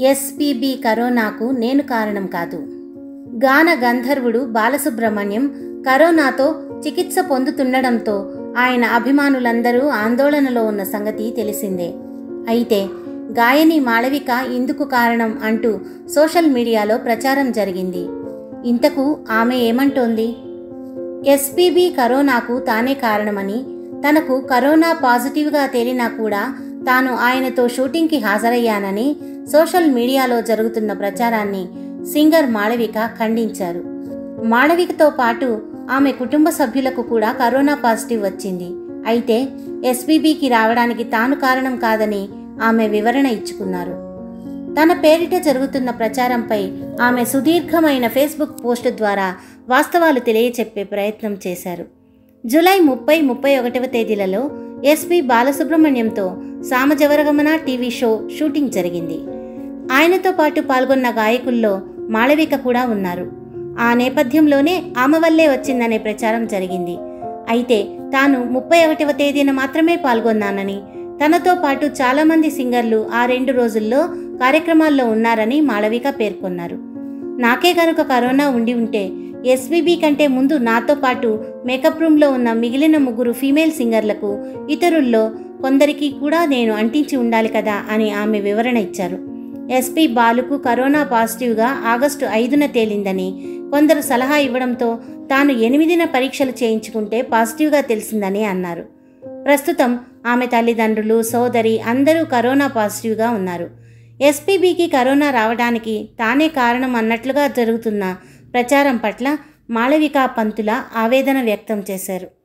SPB కరోనాకు నేను కారణం కాదు గాన గంధర్వుడు బాలసుబ్రహ్మణ్యం కరోనాతో చికిత్స పొందుతుండడంతో ఆయన అభిమానులందరూ ఆందోళనలో ఉన్న సంగతి తెలిసిందే అయితే గాయని మాళవిక ఇందుకు కారణం అంటూ సోషల్ మీడియాలో ప్రచారం జరిగింది ఇంతకు ఆమె ఏమంటోంది ఎస్పీబీ కరోనాకు తానే కారణమని తనకు కరోనా పాజిటివ్గా తేలినా కూడా తాను ఆయనతో షూటింగ్కి హాజరయ్యానని సోషల్ మీడియాలో జరుగుతున్న ప్రచారాన్ని సింగర్ మాళవిక ఖండించారు మాళవికతో పాటు ఆమె కుటుంబ సభ్యులకు కూడా కరోనా పాజిటివ్ వచ్చింది అయితే ఎస్పీబీకి రావడానికి తాను కారణం కాదని ఆమె వివరణ ఇచ్చుకున్నారు తన పేరిట జరుగుతున్న ప్రచారంపై ఆమె సుదీర్ఘమైన ఫేస్బుక్ పోస్ట్ ద్వారా వాస్తవాలు తెలియచెప్పే ప్రయత్నం చేశారు జూలై ముప్పై ముప్పై ఒకటవ తేదీలలో ఎస్పి బాలసుబ్రహ్మణ్యంతో సామజవరగమన టీవీ షో షూటింగ్ జరిగింది ఆయనతో పాటు పాల్గొన్న గాయకుల్లో మాళవిక కూడా ఉన్నారు ఆ నేపథ్యంలోనే ఆమె వల్లే వచ్చిందనే ప్రచారం జరిగింది అయితే తాను ముప్పై ఒకటవ తేదీన మాత్రమే పాల్గొన్నానని తనతో పాటు చాలామంది సింగర్లు ఆ రెండు రోజుల్లో కార్యక్రమాల్లో ఉన్నారని మాళవిక పేర్కొన్నారు నాకే కనుక కరోనా ఉండి ఉంటే ఎస్బీబీ కంటే ముందు నాతో పాటు మేకప్ రూమ్లో ఉన్న మిగిలిన ముగ్గురు ఫీమేల్ సింగర్లకు ఇతరుల్లో కొందరికి కూడా నేను అంటించి ఉండాలి కదా అని ఆమె వివరణ ఇచ్చారు ఎస్పీ బాలుకు కరోనా పాజిటివ్గా ఆగస్టు ఐదున తేలిందని కొందరు సలహా ఇవ్వడంతో తాను ఎనిమిదిన పరీక్షలు చేయించుకుంటే పాజిటివ్గా తెలిసిందని అన్నారు ప్రస్తుతం ఆమె తల్లిదండ్రులు సోదరి అందరూ కరోనా పాజిటివ్గా ఉన్నారు ఎస్పీబీకి కరోనా రావడానికి తానే కారణం అన్నట్లుగా జరుగుతున్న ప్రచారం పట్ల మాళవికా పంతుల ఆవేదన వ్యక్తం చేశారు